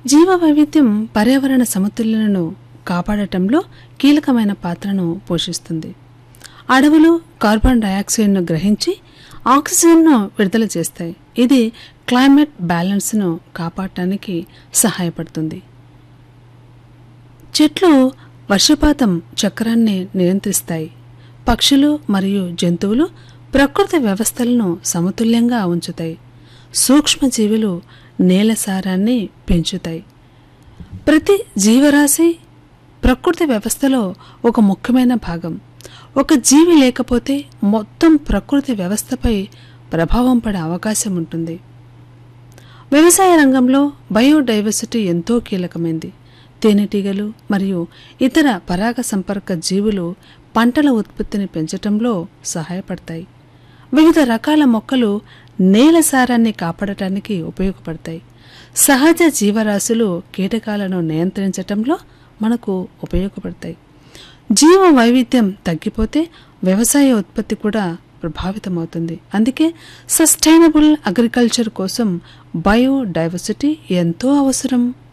జీవ వైవిధ్యం పర్యావరణ సమతుల్యతను కాపాడటంలో కీలకమైన పాత్రను పోషిస్తుంది అడవులు కార్బన్ డయాక్సైడ్ను గ్రహించి ఆక్సిజన్ను విడుదల చేస్తాయి ఇది క్లైమేట్ బ్యాలెన్స్ను కాపాడటానికి సహాయపడుతుంది చెట్లు వర్షపాతం చక్రాన్ని నియంత్రిస్తాయి పక్షులు మరియు జంతువులు ప్రకృతి వ్యవస్థలను సమతుల్యంగా ఉంచుతాయి సూక్ష్మజీవులు నేల సారాన్ని పెంచుతాయి ప్రతి జీవరాశి ప్రకృతి వ్యవస్థలో ఒక ముఖ్యమైన భాగం ఒక జీవి లేకపోతే మొత్తం ప్రకృతి వ్యవస్థపై ప్రభావం పడే అవకాశం ఉంటుంది వ్యవసాయ రంగంలో బయోడైవర్సిటీ ఎంతో కీలకమైంది తేనెటీగలు మరియు ఇతర పరాగ సంపర్క జీవులు పంటల ఉత్పత్తిని పెంచటంలో సహాయపడతాయి వివిధ రకాల మొక్కలు నేల సారాన్ని కాపాడటానికి ఉపయోగపడతాయి సహజ జీవరాశులు కీటకాలను నియంత్రించటంలో మనకు ఉపయోగపడతాయి జీవ వైవిధ్యం తగ్గిపోతే వ్యవసాయ ఉత్పత్తి కూడా ప్రభావితమవుతుంది అందుకే సస్టైనబుల్ అగ్రికల్చర్ కోసం బయోడైవర్సిటీ ఎంతో అవసరం